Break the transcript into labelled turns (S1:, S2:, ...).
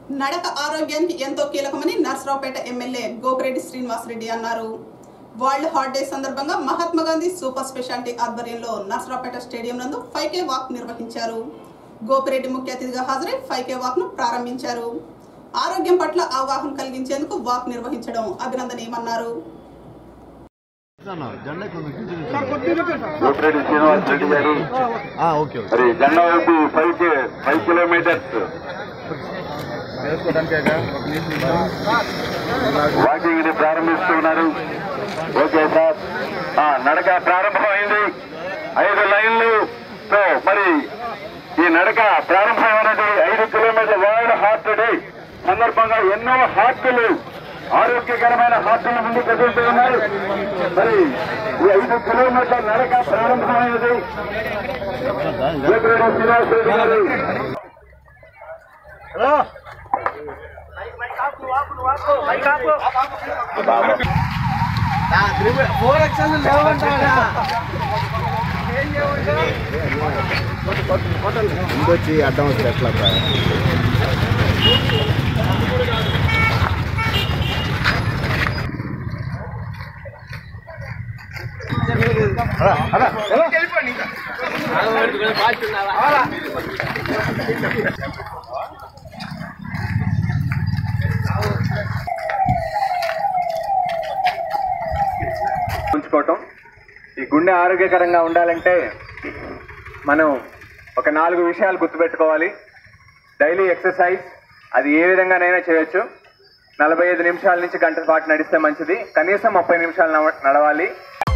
S1: నడక ఆరోగ్యానికి ఎంతో కీలకమని నర్సరావుపేట ఎమ్మెల్యే గోపిరెడ్డి శ్రీనివాసరెడ్డి అన్నారు వరల్డ్ హార్ట్ డే సందర్భంగా మహాత్మా గాంధీ సూపర్ స్పెషాలిటీ ఆధ్వర్యంలో నర్సరావుపేట స్టేడియం నందు ఫైవ్ కే వాక్ నిర్వహించారు గోపిరెడ్డి ముఖ్య అతిథిగా హాజరై ఫైవ్ కే వాక్ ను ప్రారంభించారు ఆరోగ్యం పట్ల అవగాహన కలిగించేందుకు వాక్ నిర్వహించడం అభినందనీయమన్నారు
S2: జెండా
S3: గోపిరెడ్డి శ్రీనివాస్ రెడ్డి గారు
S2: ఓకే
S3: మరి జెండా ఊపి ఫైవ్ కి ఫైవ్ కిలోమీటర్స్ వాకింగ్ ని ప్రారంభిస్తున్నారు ఓకే సార్ ఆ, నడక ప్రారంభమైంది ఐదు లైన్లు తో మరి ఈ నడక ప్రారంభమైనది ఐదు కిలోమీటర్ల వరల్డ్ హార్ట్ డే సందర్భంగా ఎన్నో హార్టులు ఆరోగ్యకరమైన హార్టులు ముందు కదులుతూ ఉన్నాయి మరి ఈ ఐదు కిలోమీటర్ల నడక ప్రారంభమైనది గోపిరెడ్డి శ్రీనివాస్ రెడ్డి గారు
S2: ముందొచ్చి అడ్డం వస్తే ఎట్లా రా?
S4: ఉంచుకోవటం ఈ గుండె ఆరోగ్యకరంగా ఉండాలంటే మనం ఒక నాలుగు విషయాలు గుర్తుపెట్టుకోవాలి డైలీ ఎక్సర్సైజ్ అది ఏ విధంగానైనా చేయొచ్చు నలభై ఐదు నిమిషాల నుంచి గంట పాటు నడిస్తే మంచిది కనీసం ముప్పై నిమిషాలు నడవ- నడవాలి